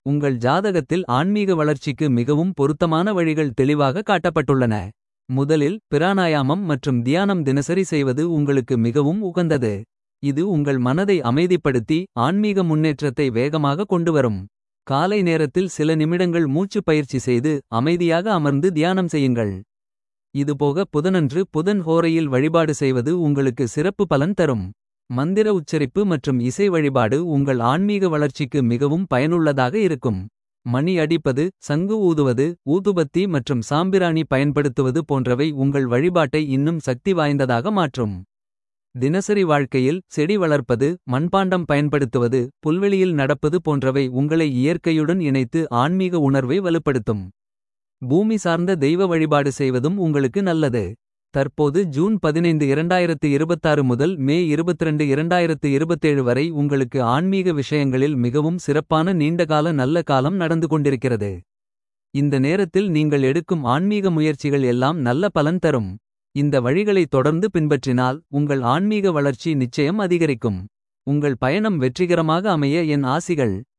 உங்கள் ஜாதகத்தில் ஆன்மீக வளர்ச்சிக்கு மிகவும் பொருத்தமான வழிகள் தெளிவாக காட்டப்பட்டுள்ளன. முதலில் பிராணாயாமம் மற்றும் தியானம் தினசரி செய்வது உங்களுக்கு மிகவும் உகந்தது. இது உங்கள் மனதை அமைதிப்படுத்தி ஆன்மீக முன்னேற்றத்தை வேகமாக கொண்டுவரும். காலை நேரத்தில் சில நிமிடங்கள் மூச்சு பயிற்சி செய்து அமைதியாக அமர்ந்து தியானம் செய்யுங்கள். இதுபோக புதனன்று புதன் ஹோரையில் வழிபாடு செய்வது உங்களுக்கு சிறப்பு பலன் தரும். மந்திர உச்சரிப்பு மற்றும் இசை வழிபாடு உங்கள் ஆன்மீக வளர்ச்சிக்கு மிகவும் பயனுள்ளதாக இருக்கும். மணி அடிப்பது சங்கு ஊதுவது ஊதுபத்தி மற்றும் சாம்பிராணி பயன்படுத்துவது போன்றவை உங்கள் வழிபாட்டை இன்னும் சக்தி வாய்ந்ததாக மாற்றும். தினசரி வாழ்க்கையில் செடி வளர்ப்பது மண்பாண்டம் பயன்படுத்துவது புல்வெளியில் நடப்பது போன்றவை உங்களை இயற்கையுடன் இணைத்து ஆன்மீக உணர்வை வலுப்படுத்தும். பூமி சார்ந்த தெய்வ வழிபாடு செய்வதும் உங்களுக்கு நல்லது. தற்போது ஜூன் 15 2026 முதல் மே 22 2027 வரை உங்களுக்கு ஆன்மீக விஷயங்களில் மிகவும் சிறப்பான நீண்டகால நல்ல காலம் நடந்து கொண்டிருக்கிறது. இந்த நேரத்தில் நீங்கள் எடுக்கும் ஆன்மீக முயற்சிகள் எல்லாம் நல்ல பலன் தரும். இந்த வழிகளை தொடர்ந்து பின்பற்றினால் உங்கள் ஆன்மீக வளர்ச்சி நிச்சயம் அதிகரிக்கும். உங்கள் பயணம் வெற்றிகரமாக அமைய என் ஆசிகள்.